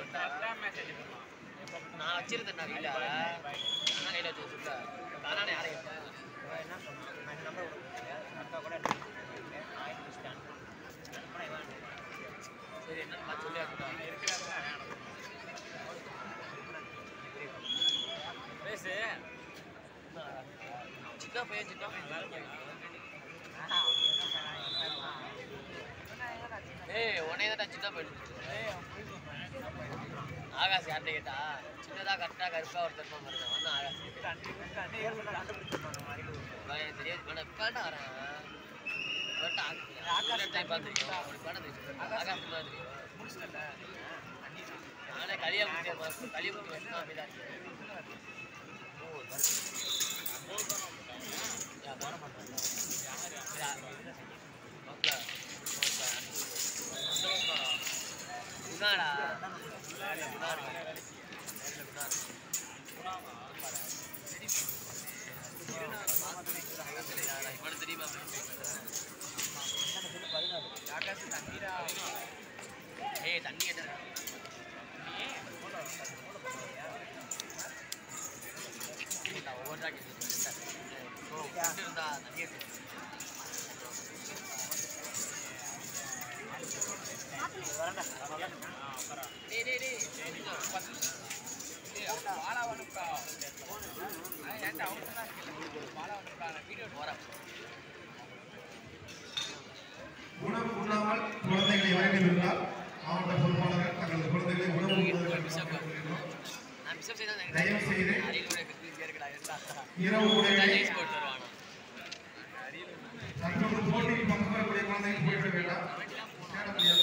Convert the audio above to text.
நான் வச்சிருந்தேன் நான் வீட்டில் அண்ணா கையில் வச்சு சுத்த தானே யாரை கேட்டேன் என்ன சொன்னான் நான் நம்பர் கொடுத்தேன் அக்கா கூட ஆயிரம் முடிச்சிட்டான் சரி என்னன்னு பார்த்து சொல்லி ஆகட்டும் பேசு சிக்கா பையன் சிக்கா பையன் நல்லா இருக்கியா? ஏய் உன்னைய தான் சின்ன பையன் ஆகாஷ் யார்கிட்ட கேட்டா சின்னதா கரெக்டா கருப்பா ஒருத்தர் இருப்பான் பாருங்க அவன் தான் ஆகாஷ் இவன் எனக்கு தெரியாது இவனை இப்பதான் வரேன் இவன்ட்ட ஆகாஷ் டைம் பார்த்துருக்கேன் அவனுக்கு படம் தெரியும் ஆகாஷ் தான் தெரியும் நானே களியா முடிச்சு களிய முடிச்சு வச்சுதான் அப்படிதான் இருக்கேன் ஓ யா போட மாட்டேன் என்னடா இவனுக்கு தெரியுமா ஏய் தண்ணி கேட்டேன் ஒவ்வொன்றா கேட்டேன் ஓ இருந்தா தண்ணி கேட்டேன் டேய் டேய் டேய் போறேன் உணவு உண்ணாமல் குழந்தைகளை வழங்கியிருந்தால் மாவட்ட பொறுப்பாளர்கள் தங்களது குழந்தைகளை உணவு உண்ணுவதற்கு கேட்டுக்கொள்கிறோம். நான் பிசப் செய்தா தயவு செய்து அரியலூர் பிசினஸ் இருக்கடா இருந்தா இரவு உணவினை ஜெயிஸ் போட்டு தருவானா தற்போது போட்டியில் பங்கு பெறக்கூடிய குழந்தைகள் போய்விட வேண்டாம் தேட முடியாது